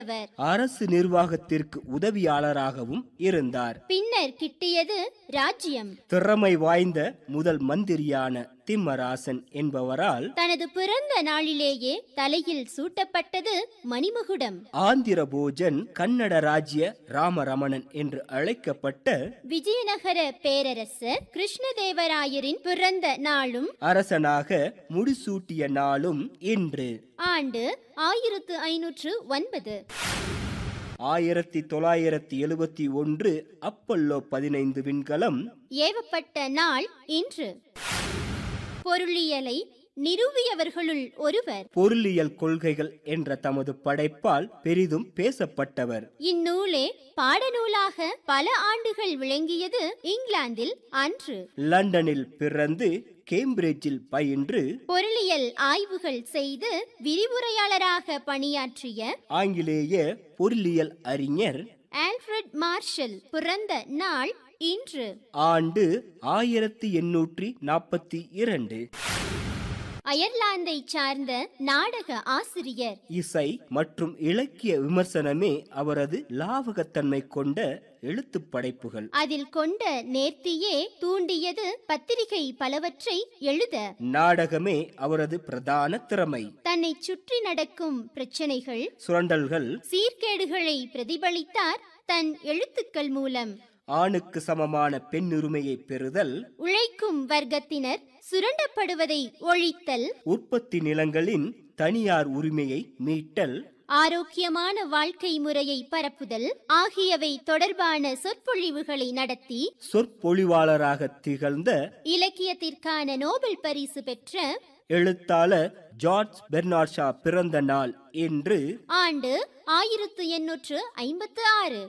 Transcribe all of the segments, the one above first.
அவர் அரசு நிர்வாகத்திற்கு உதவியாளராகவும் இருந்தார் பின்னர் கிட்டியது ராஜ்யம் திறமை வாய்ந்த முதல் மந்திரியான திம்மராசன் என்பவரால் தனது பிறந்த நாளிலேயே தலையில் சூட்டப்பட்டது மணிமகுடம் ஆந்திர போஜன் கன்னட ராஜ்ய ராமரமணன் என்று அழைக்கப்பட்ட விஜயநகர பேரரசர் கிருஷ்ணதேவராயரின் பிறந்த நாளும் அரசனாக முடிசூட்டிய நாளும் இன்று ஆண்டு ஆயிரத்து ஐநூற்று ஒன்பது ஆயிரத்தி தொள்ளாயிரத்தி எழுபத்தி ஒன்று அப்பல்லோ பதினைந்து விண்கலம் ஏவப்பட்ட நாள் இன்று பொருளியலை நிறுவியவர்களுள் ஒருவர் பொருளியல் கொள்கைகள் என்ற தமது படைப்பால் பெரிதும் பேசப்பட்டவர் இந்நூலே பாடநூலாக பல ஆண்டுகள் விளங்கியது இங்கிலாந்தில் அன்று லண்டனில் பிறந்து கேம்பிரிட்ஜில் பயின்று பொருளியல் ஆய்வுகள் செய்து விரிவுரையாளராக பணியாற்றிய ஆங்கிலேய பொருளியல் அறிஞர் ஆல்ஃபிரட் மார்ஷல் பிறந்த நாள் இன்று ஆண்டு ஆயிரத்தி எண்ணூற்றி நாற்பத்தி இரண்டு அயர்லாந்தை சார்ந்த நாடக ஆசிரியர் இசை மற்றும் இலக்கிய விமர்சனமே அவரது லாவகத்தன்மை கொண்ட எழுத்துப் படைப்புகள் அதில் கொண்ட நேர்த்தியே தூண்டியது பத்திரிகை பலவற்றை எழுத நாடகமே அவரது பிரதான திறமை தன்னை சுற்றி நடக்கும் பிரச்சனைகள் சுரண்டல்கள் சீர்கேடுகளை பிரதிபலித்தார் தன் எழுத்துக்கள் மூலம் ஆணுக்கு சமமான பெண்ணுரிமையை பெறுதல் உழைக்கும் வர்க்கத்தினர் சுரண்டப்படுவதை ஒழித்தல் உற்பத்தி நிலங்களின் தனியார் உரிமையை மீட்டல் ஆரோக்கியமான வாழ்க்கை முறையை பரப்புதல் ஆகியவை தொடர்பான சொற்பொழிவுகளை நடத்தி சொற்பொழிவாளராக திகழ்ந்த இலக்கியத்திற்கான நோபல் பரிசு பெற்ற எழுத்தாளர் ஜார்ஜ் பெர்னார்ட் ஷா பிறந்த நாள் என்று ஆண்டு ஆயிரத்து எண்ணூற்று ஐம்பத்து ஆறு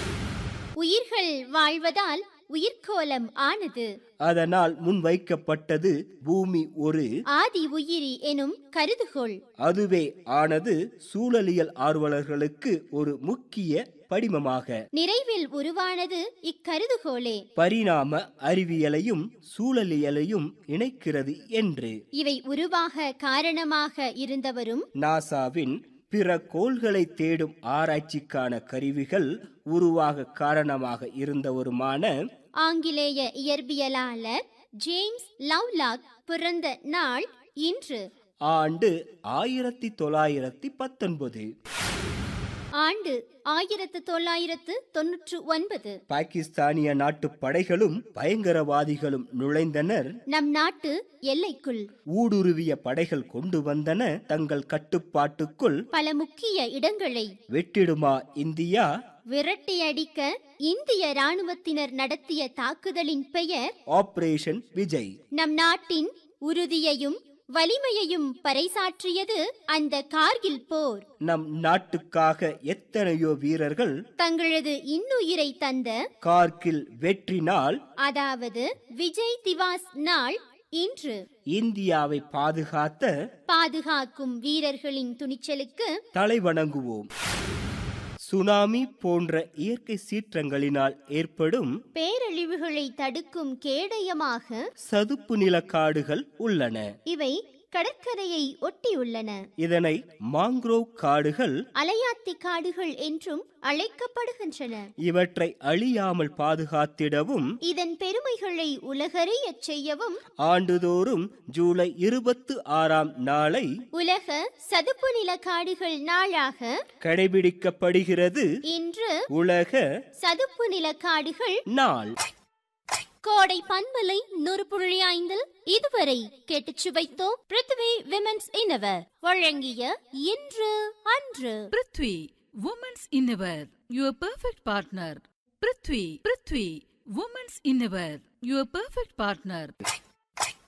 உயிர்கள் வாழ்வதால் உயிர்க்கோலம் ஆனது அதனால் முன்வைக்கப்பட்டது பூமி ஒரு ஆதி உயிரி எனும் கருதுகோள் அதுவே ஆனது சூழலியல் ஆர்வலர்களுக்கு ஒரு முக்கிய படிமமாக நிறைவில் உருவானது இக்கருதுகோளே பரிணாம அறிவியலையும் சூழலியலையும் இணைக்கிறது என்று இவை உருவாக காரணமாக இருந்தவரும் நாசாவின் பிற கோள்களை தேடும் ஆராய்ச்சிக்கான கருவிகள் உருவாக காரணமாக இருந்தவருமான ஆங்கிலேய இயற்பியலாளர் ஜேம்ஸ் லவ்லாக் பிறந்த நாள் இன்று ஆண்டு ஆயிரத்தி தொள்ளாயிரத்தி பத்தொன்பது ஆண்டு ஆயிரத்து தொள்ளாயிரத்து தொன்னூற்று ஒன்பது பாகிஸ்தானிய நாட்டு படைகளும் பயங்கரவாதிகளும் நுழைந்தனர் நம் நாட்டு எல்லைக்குள் ஊடுருவிய படைகள் கொண்டு வந்தன தங்கள் கட்டுப்பாட்டுக்குள் பல முக்கிய இடங்களை வெட்டிடுமா இந்தியா விரட்டி அடிக்க இந்திய ராணுவத்தினர் நடத்திய தாக்குதலின் பெயர் ஆபரேஷன் விஜய் நம் நாட்டின் உறுதியையும் வலிமையையும் பறைசாற்றியது அந்த கார்கில் போர் நம் நாட்டுக்காக எத்தனையோ வீரர்கள் தங்களது இன்னுயிரை தந்த கார்கில் வெற்றி நாள் அதாவது விஜய் திவாஸ் நாள் இன்று இந்தியாவை பாதுகாத்த பாதுகாக்கும் வீரர்களின் துணிச்சலுக்கு தலைவணங்குவோம் சுனாமி போன்ற இயற்கை சீற்றங்களினால் ஏற்படும் பேரழிவுகளை தடுக்கும் கேடயமாக சதுப்பு நில காடுகள் உள்ளன இவை கடற்கரையை ஒட்டியுள்ளன இதனை மாங்க்ரோவ் காடுகள் அலையாத்தி காடுகள் என்றும் அழைக்கப்படுகின்றன இவற்றை அழியாமல் பாதுகாத்திடவும் இதன் பெருமைகளை உலகறியச் செய்யவும் ஆண்டுதோறும் ஜூலை இருபத்து ஆறாம் நாளை உலக சதுப்பு நில காடுகள் நாளாக கடைபிடிக்கப்படுகிறது இன்று உலக சதுப்பு நில காடுகள் நாள் கோடை பண்பலை நூறு புள்ளி ஐந்தில் இதுவரை கேட்டுச் சுவைத்தோம் பிருத்வி விமென்ஸ் இன்னவர் வழங்கிய இன்று அன்று prithvi women's innerwear your perfect partner prithvi prithvi women's innerwear your perfect partner